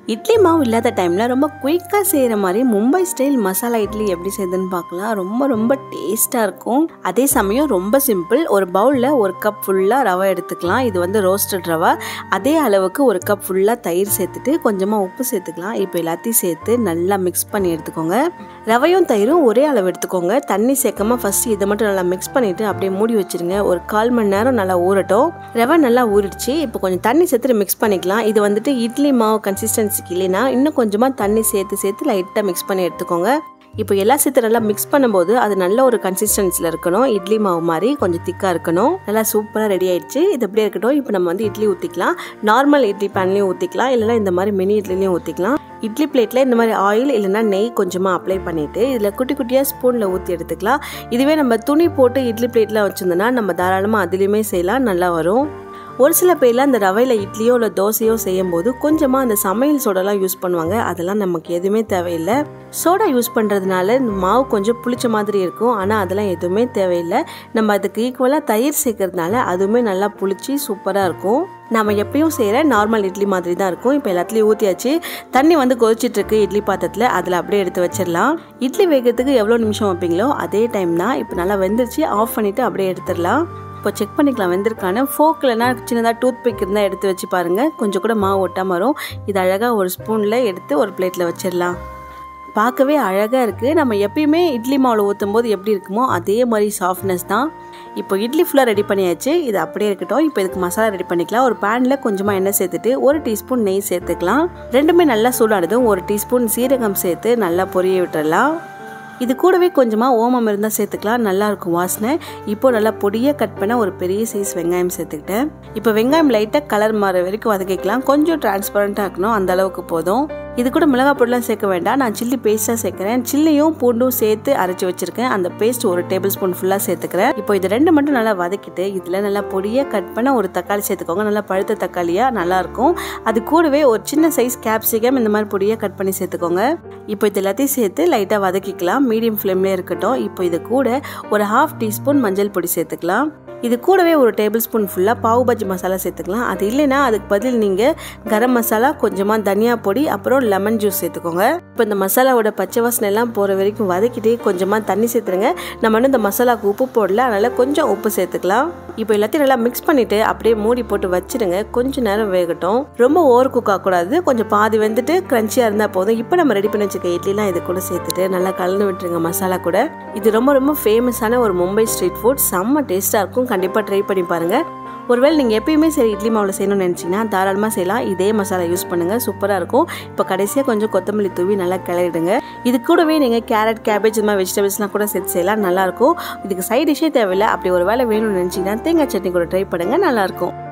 இட்லி மாவு இல்லாத டைமில் ரொம்ப குயிக்காக செய்கிற மாதிரி மும்பை ஸ்டைல் மசாலா இட்லி எப்படி செய்யுதுன்னு பார்க்கலாம் ரொம்ப ரொம்ப டேஸ்ட்டாக இருக்கும் அதே சமயம் ரொம்ப சிம்பிள் ஒரு பவுலில் ஒரு கப் ஃபுல்லாக ரவை எடுத்துக்கலாம் இது வந்து ரோஸ்டட் ரவை அதே அளவுக்கு ஒரு கப் ஃபுல்லாக தயிர் சேர்த்துட்டு கொஞ்சமாக உப்பு சேர்த்துக்கலாம் இப்போ எல்லாத்தையும் சேர்த்து நல்லா மிக்ஸ் பண்ணி எடுத்துக்கோங்க ரவையும் தயிரும் ஒரே அளவு எடுத்துக்கோங்க தண்ணி சேர்க்காம ஃபஸ்ட்டு இதை மட்டும் நல்லா மிக்ஸ் பண்ணிவிட்டு அப்படியே மூடி வச்சிருங்க ஒரு கால் மணி நேரம் நல்லா ஊறட்டும் ரவை நல்லா ஊறிடுச்சு இப்போ கொஞ்சம் தண்ணி சேர்த்துட்டு மிக்ஸ் பண்ணிக்கலாம் இது வந்துட்டு இட்லி மாவு கன்சிஸ்டன்சிக்கு இல்லைன்னா இன்னும் கொஞ்சமாக தண்ணி சேர்த்து சேர்த்து லைட்டாக மிக்ஸ் பண்ணி எடுத்துக்கோங்க இப்போ எல்லா சேர்த்து நல்லா மிக்ஸ் பண்ணும்போது அது நல்ல ஒரு கன்சிஸ்டன்சியில் இருக்கணும் இட்லி மாவு மாதிரி கொஞ்சம் திக்காக இருக்கணும் நல்லா சூப்பராக ரெடி ஆயிடுச்சு இது அப்படியே இருக்கட்டும் இப்போ நம்ம வந்து இட்லி ஊற்றிக்கலாம் நார்மல் இட்லி பேன்லேயும் ஊற்றிக்கலாம் இல்லைனா இந்த மாதிரி மினி இட்லிலையும் ஊற்றிக்கலாம் இட்லி பிளேட்டில் இந்த மாதிரி ஆயில் இல்லைனா நெய் கொஞ்சமாக அப்ளை பண்ணிவிட்டு இதில் குட்டி குட்டியாக ஸ்பூனில் ஊற்றி எடுத்துக்கலாம் இதுவே நம்ம துணி போட்டு இட்லி பிளேட்டில் வச்சுருந்தோன்னா நம்ம தாராளமாக அதுலேயுமே செய்யலாம் நல்லா வரும் ஒரு சில பேர்லாம் அந்த ரவையில் இட்லியோ இல்லை தோசையோ செய்யும் போது கொஞ்சமாக அந்த சமையல் சோடாலாம் யூஸ் பண்ணுவாங்க அதெல்லாம் நமக்கு எதுவுமே தேவையில்லை சோடா யூஸ் பண்ணுறதுனால இந்த மாவு கொஞ்சம் புளிச்ச மாதிரி இருக்கும் ஆனால் அதெல்லாம் எதுவுமே தேவையில்லை நம்ம அதுக்கு ஈக்குவலாக தயிர் சேர்க்கறதுனால அதுவுமே நல்லா புளிச்சு சூப்பராக இருக்கும் நம்ம எப்பயும் செய்கிற நார்மல் இட்லி மாதிரி தான் இருக்கும் இப்போ எல்லாத்துலேயும் ஊற்றியாச்சு தண்ணி வந்து கொதிச்சிட்ருக்கு இட்லி பாத்திரத்தில் அதில் அப்படியே எடுத்து வச்சிடலாம் இட்லி வேகிறதுக்கு எவ்வளோ நிமிஷம் வைப்பீங்களோ அதே டைம் தான் இப்போ நல்லா வெந்துருச்சு ஆஃப் பண்ணிவிட்டு அப்படியே எடுத்துடலாம் இப்போ செக் பண்ணிக்கலாம் வெந்திருக்கானு ஃபோக்கில்னா சின்னதாக டூத் பிக் இருந்தால் எடுத்து வச்சு பாருங்கள் கொஞ்சம் கூட மாவு ஒட்டாமல் வரும் இது அழகாக ஒரு ஸ்பூனில் எடுத்து ஒரு பிளேட்டில் வச்சிடலாம் பார்க்கவே அழகாக இருக்குது நம்ம எப்பயுமே இட்லி மாவில் ஊற்றும் போது எப்படி இருக்குமோ அதே மாதிரி சாஃப்ட்னஸ் தான் இப்போ இட்லி ஃபுல்லாக ரெடி பண்ணியாச்சு இது அப்படியே இருக்கட்டும் இப்போ இதுக்கு மசாலா ரெடி பண்ணிக்கலாம் ஒரு பேனில் கொஞ்சமாக எண்ணெய் சேர்த்துட்டு ஒரு டீஸ்பூன் நெய் சேர்த்துக்கலாம் ரெண்டுமே நல்லா சூடானதும் ஒரு டீஸ்பூன் சீரகம் சேர்த்து நல்லா பொரிய விட்டுறலாம் இது கூடவே கொஞ்சமாக ஓமம் இருந்தால் சேர்த்துக்கலாம் நல்லாயிருக்கும் வாசனை இப்போ நல்லா பொடியாக கட் பண்ண ஒரு பெரிய சைஸ் வெங்காயம் சேர்த்துக்கிட்டேன் இப்போ வெங்காயம் லைட்டாக கலர் மாற வரைக்கும் வதக்கிக்கலாம் கொஞ்சம் டிரான்ஸ்பரண்ட்டாக இருக்கணும் அந்த அளவுக்கு போதும் இது கூட மிளகாய் பொடிலாம் சேர்க்க வேண்டாம் நான் சில்லி பேஸ்ட்டாக சேர்க்குறேன் சில்லியும் பூண்டும் சேர்த்து அரைச்சி வச்சிருக்கேன் அந்த பேஸ்ட் ஒரு டேபிள் ஸ்பூன் ஃபுல்லாக சேர்த்துக்கிறேன் இப்போ இது ரெண்டு மட்டும் நல்லா வதக்கிட்டு இதில் நல்லா பொடியாக கட் பண்ண ஒரு தக்காளி சேர்த்துக்கோங்க நல்லா பழுத்த தக்காளியாக நல்லாயிருக்கும் அது கூடவே ஒரு சின்ன சைஸ் கேப்சிகம் இந்த மாதிரி பொடியாக கட் பண்ணி சேர்த்துக்கோங்க இப்போ இது எல்லாத்தையும் சேர்த்து லைட்டாக வதக்கிக்கலாம் மீடியம் ஃப்ளேம்லேயே இருக்கட்டும் இப்போ இது கூட ஒரு ஹாஃப் டீஸ்பூன் மஞ்சள் பொடி சேர்த்துக்கலாம் இது கூடவே ஒரு டேபிள் ஸ்பூன் ஃபுல்லாக பாவு பஜ்ஜி மசாலா சேர்த்துக்கலாம் அது இல்லைன்னா அதுக்கு பதில் நீங்கள் கரம் மசாலா கொஞ்சமாக தனியா பொடி அப்புறம் லெமன் ஜூஸ் சேர்த்துக்கோங்க இப்போ இந்த மசாலாவோட பச்சை வாசனை எல்லாம் போகிற வரைக்கும் வதக்கிட்டு கொஞ்சமாக தண்ணி சேர்த்துருங்க நம்ம வந்து இந்த மசாலாவுக்கு உப்பு போடல அதனால் கொஞ்சம் உப்பு சேர்த்துக்கலாம் இப்போ எல்லாத்தையும் நல்லா மிக்ஸ் பண்ணிவிட்டு அப்படியே மூடி போட்டு வச்சிடுங்க கொஞ்சம் நேரம் வேகட்டும் ரொம்ப ஓவர் குக் ஆகக்கூடாது கொஞ்சம் பாதி வந்துட்டு க்ரன்ச்சியாக இருந்தால் போதும் இப்போ நம்ம ரெடி பண்ணி வச்சுக்க இட்லிலாம் இது கூட சேர்த்துட்டு நல்லா கலந்து விட்டுருங்க மசாலா கூட இது ரொம்ப ரொம்ப ஃபேமஸான ஒரு மும்பை ஸ்ட்ரீட் ஃபுட் செம்ம டேஸ்ட்டாக இருக்கும் கண்டிப்பாக ட்ரை பண்ணி பாருங்கள் ஒருவேளை நீங்கள் எப்பயுமே சரி இட்லி மாவில் செய்யணும்னு நினச்சிங்கன்னா தாராளமாக செய்யலாம் இதே மசாலா யூஸ் பண்ணுங்கள் சூப்பராக இருக்கும் இப்போ கடைசியாக கொஞ்சம் கொத்தமல்லி தூவி நல்லா கிளறிடுங்க இது கூடவே நீங்கள் கேரட் கேபேஜ் இந்த மாதிரி வெஜிடபிள்ஸ்லாம் கூட சேர்த்து செய்யலாம் நல்லாயிருக்கும் இதுக்கு சைட் டிஷ்ஷே தேவையில்லை அப்படி ஒரு வேலை வேணும்னு நினச்சிங்கன்னா தேங்காய் சட்னி கூட ட்ரை பண்ணுங்கள் நல்லாயிருக்கும்